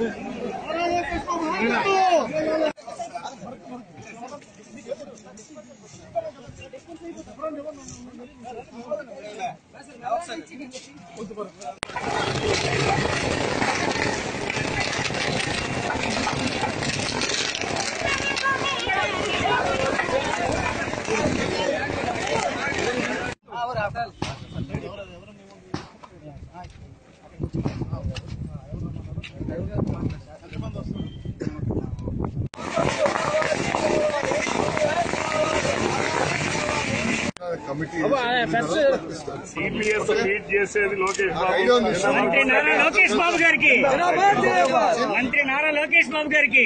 Committee CPS lead చేసేది లోకేష్ బాబు idea ఉంది. మంత్రి నారా లోకేష్ బాబు గారికి మంత్రి నారా లోకేష్ బాబు గారికి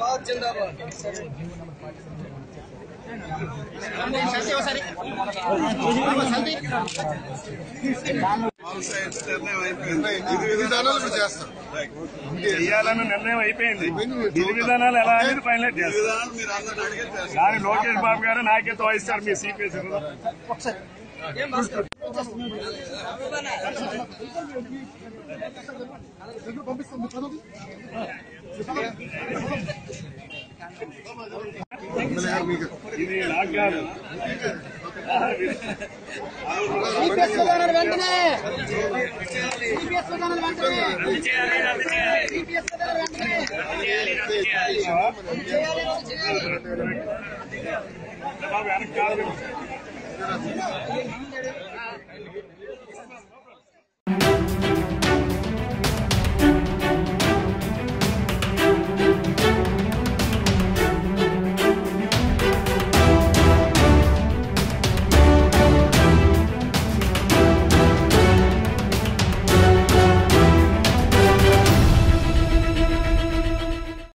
ఇది విధానాలు మీరు చేస్తారు చెయ్యాలని నిర్ణయం అయిపోయింది విధి విధానాలు ఎలా అనేది ఫైనలైజ్ చేస్తారు కానీ లోకేష్ బాబు గారు నాయకత్వం వహిస్తారు మీ సిపిఎస్ ఎమ్మెల్యే గారు మీకు ఇది నాకు కాదు రద్దు చేయాలి రద్దు చేయాలి రద్దు చేయాలి రద్దు చేయాలి బాబు వెనక్కి కాదు